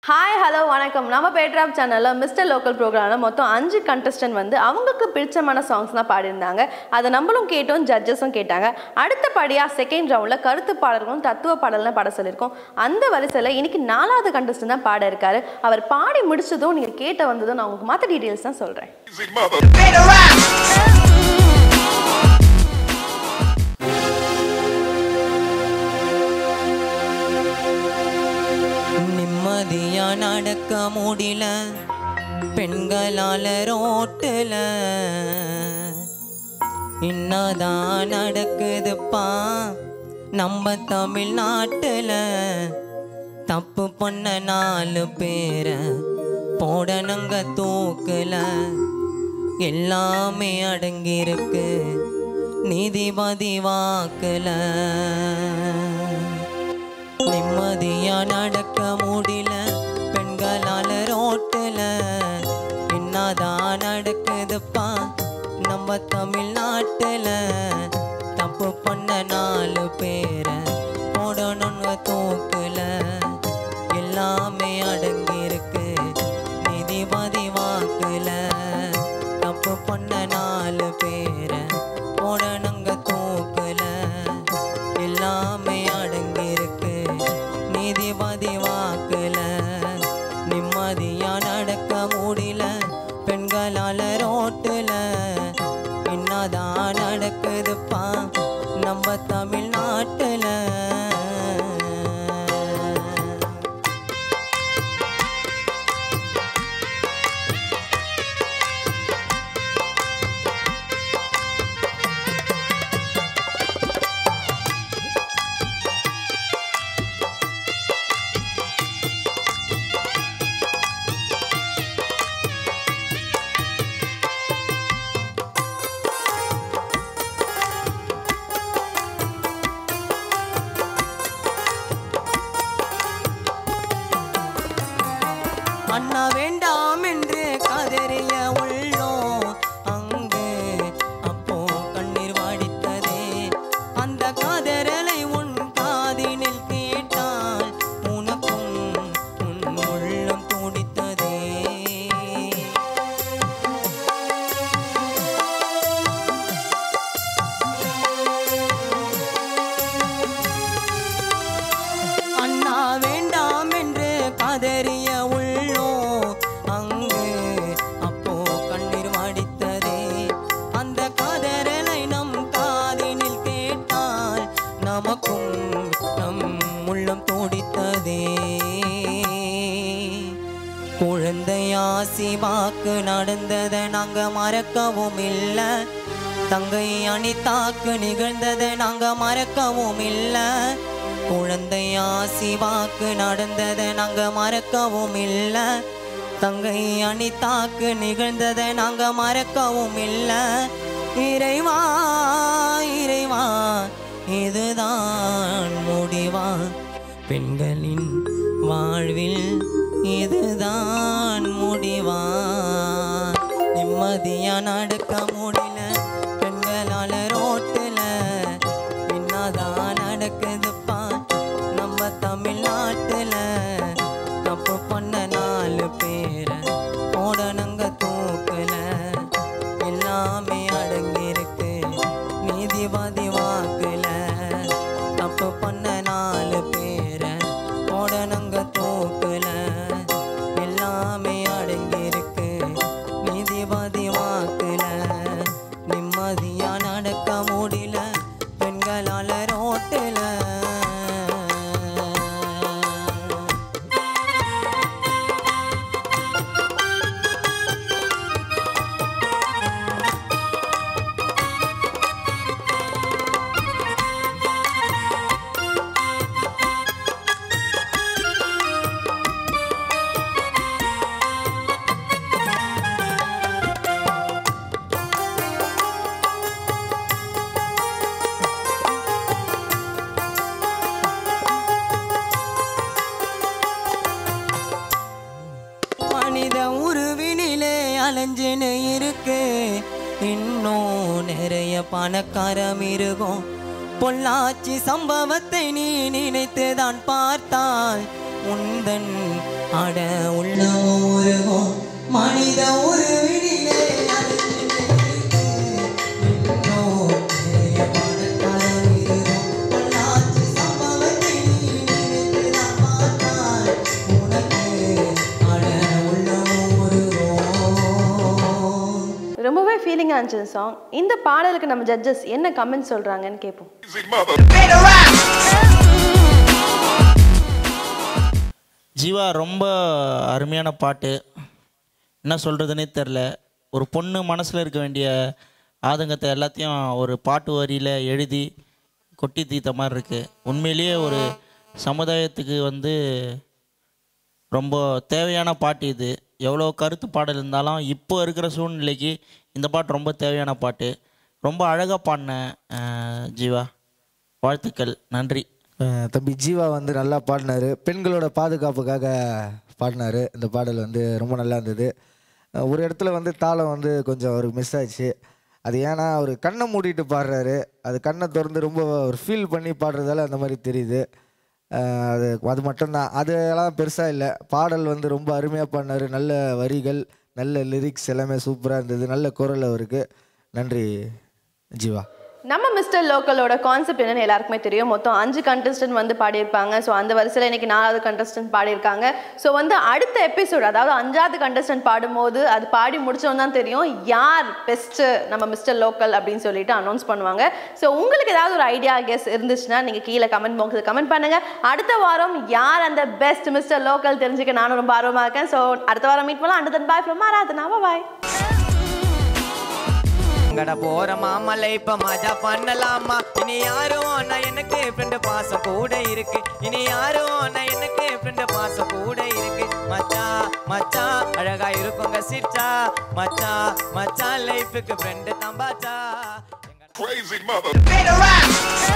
Hi hello வணக்கம் நம்ம பேட்ராப் சேனலில் மிஸ்டர் லோக்கல் ப்ரோக்ராமில் மொத்தம் அஞ்சு கண்டஸ்டன்ட் வந்து அவங்களுக்கு பிடிச்சமான சாங்ஸ் தான் பாடியிருந்தாங்க அதை நம்மளும் கேட்டோம் ஜட்ஜஸும் கேட்டாங்க அடுத்தபடியாக செகண்ட் ரவுண்டில் கருத்து பாடல்களும் தத்துவ பாடலாம் பாட சொல்லியிருக்கோம் அந்த வரிசையில் இன்னைக்கு நாலாவது கண்டஸ்டன்ட் தான் பாட இருக்காரு அவர் பாடி முடிச்சதும் நீங்கள் கேட்ட வந்ததும் நான் உங்களுக்கு மற்ற டீட்டெயில்ஸ் தான் சொல்கிறேன் நிம்மதியா நடக்க முடியல பெண்களால ரோட்டுல என்னதான் நடக்குதுப்பா நம்ம தமிழ்நாட்டுல தப்பு பண்ண நாலு பேரை போடணுங்க தூக்குல எல்லாமே அடங்கியிருக்கு நீதிபதி வாக்குல நிம்மதியா நடக்க முடியல பெண்களால ரோட்டுல என்னதான் நடக்குதுப்பா நம்ம தமிழ்நாட்டுல தப்பு பண்ண நாலு பேரை போடணுங்க தூக்குல எல்லாமே அடங்கியிருக்கு நீதிபதி வாக்குல தப்பு பண்ண நாலு பேரை போடணுங்க தூக்குல எல்லாமே அடங்கியிருக்கு நீதிபதி வாக்குல நிம்மதியா நடக்க முடியல பெண்களால ரோட்டுல என்னதான் நடக்குதுப்பா நம்ம தமிழ்நாட்டுல அண்ணா வேண்டாம் என்று கதறிய உள்ளோம் அங்கு அப்போ கண்ணீர் வாடித்ததே அந்த காதரலை உன் காதினில் கேட்டால் உனக்கும் உன் உள்ளம் துடித்ததே அண்ணா வேண்டாம் என்று கதறிய உள்ளோ அங்கு அப்போ கண்ணீர் வடித்ததே அந்த காதரலை நம் காதினில் கேட்டால் நமக்கும் நம் உள்ளம் துடித்ததே குழந்தையாசி வாக்கு நடந்ததை நாங்க மறக்கவும் இல்லை தங்கை அனிதாக்கு நிகழ்ந்ததை நாங்க மறக்கவும் இல்லை குழந்தையாசி வாக்கு நடந்ததை நாங்க மறக்கவும் இல்லை தங்கை அனிதாக்கு நிகழ்ந்ததை நாங்க மறக்கவும் இல்லை இறைவா இறைவா இதுதான் முடிவா பெண்களின் வாழ்வில் இதுதான் முடிவா நிம்மதியா நடக்க முடியல பெண்களால ரோட்டுல என்னதான் நடக்குதுப்பா நம்ம தமிழ்நாட்டுல தப்பு பண்ண நாலு பேரை போடணுங்க தூக்குல எல்லாமே அடங்கியிருக்கு நீதிபதி வாக்குல தப்பு பண்ண நாலு பேரை போடணுங்க தூக்குல எல்லாமே அடங்கியிருக்கு நீதிபதி வாக்குல நிம்மதியா நடக்க முடியல பெண்களால ரோட்டுல மனித உருவினிலே அலைஞ்சுன்னு இருக்கு இன்னும் நிறைய பணக்கார மிருகம் பொள்ளாச்சி சம்பவத்தை நீ நினைத்துதான் பார்த்தால் உந்தன் அட உள்ள உருவம் மனித உருவினிலே அழிந்து நிலைத்து இன்னும் நிறைய பணக்கார மிருகம். பொள்ளாச்சி சம்பவத்தை நீ நினைத்துதான் பார்த்தால் உனக்கு அட உள்ள உருவம் ரொம்பவே ஃபீலிங்காக இருந்துச்சு சாங் இந்த பாடலுக்கு நம்ம ஜட்ஜஸ் என்ன கமெண்ட் சொல்கிறாங்கன்னு கேட்போம் ஜீவா ரொம்ப அருமையான பாட்டு என்ன சொல்கிறதுனே தெரில ஒரு பொண்ணு மனசில் இருக்க வேண்டிய ஆதங்கத்தை எல்லாத்தையும் ஒரு பாட்டு வரியில் எழுதி கொட்டி தீத்த மாதிரி இருக்குது உண்மையிலேயே ஒரு சமுதாயத்துக்கு வந்து ரொம்ப தேவையான பாட்டு இது எவ்வளோ கருத்து பாடல் இருந்தாலும் இப்போ இருக்கிற சூழ்நிலைக்கு இந்த பாட்டு ரொம்ப தேவையான பாட்டு ரொம்ப அழகாக பாடின அஹ், ஜீவா வாழ்த்துக்கள் நன்றி அஹ் தம்பி ஜீவா வந்து நல்லா பாடினாரு பெண்களோட பாதுகாப்புக்காக பாடினாரு இந்த பாடல் வந்து ரொம்ப நல்லா இருந்தது அஹ் ஒரு இடத்துல வந்து தாளம் வந்து கொஞ்சம் அவருக்கு மிஸ் ஆச்சு அது ஏன்னா அவர் கண்ணை மூடிட்டு பாடுறாரு அது கண்ணை திறந்து ரொம்ப ஒரு ஃபீல் பண்ணி பாடுறதால அந்த மாதிரி தெரியுது அஹ் அது அது மட்டும்தான் அதெல்லாம் பெருசாக இல்லை பாடல் வந்து ரொம்ப அருமையாக பாடினாரு நல்ல வரிகள் நல்ல லிரிக்ஸ் எல்லாமே சூப்பராக இருந்தது நல்ல குரல் அவருக்கு நன்றி ஜீவா நம்ம மிஸ்டர் லோக்கலோட கான்செப்ட் என்னன்னு எல்லாருக்குமே தெரியும் மொத்தம் அஞ்சு கண்டஸ்டன்ட் வந்து பாடியிருப்பாங்க ஸோ அந்த வரிசையில் இன்னைக்கு நாலாவது கண்டஸ்டன்ட் பாடியிருக்காங்க ஸோ வந்து அடுத்த எபிசோட் அதாவது அஞ்சாவது கண்டஸ்டன்ட் பாடும்போது அது பாடி முடிச்சவங்க தான் தெரியும் யார் பெஸ்ட்டு நம்ம மிஸ்டர் லோக்கல் அப்படின்னு சொல்லிட்டு அனௌன்ஸ் பண்ணுவாங்க ஸோ உங்களுக்கு ஏதாவது ஒரு ஐடியா கெஸ் இருந்துச்சுன்னா நீங்கள் கீழே கமெண்ட் பாக்ஸில் கமெண்ட் பண்ணுங்க அடுத்த வாரம் யார் அந்த பெஸ்ட் மிஸ்டர் லோக்கல் தெரிஞ்சுக்க நானும் ரொம்ப ஆர்வமாக இருக்கேன் ஸோ அடுத்த வாரம் மீட் பண்ணலாம் அடுத்த பாய் ஃப்ரம் ஆராதனா பாய் கடை போற மாமலை இப்ப மஜா பண்ணலாமா இனி யாரும் நான் எனக்கு ஃப்ரெண்டு பாசம் கூட இருக்கு இனி யாரும் நான் எனக்கு ஃப்ரெண்டு பாசம் கூட இருக்கு மச்சான் மச்சான் அழகா இருக்குங்க சிரிச்சா மச்சான் மச்சான் லைஃபுக்கு ஃப்ரெண்டு தம்பாச்சா Crazy mother.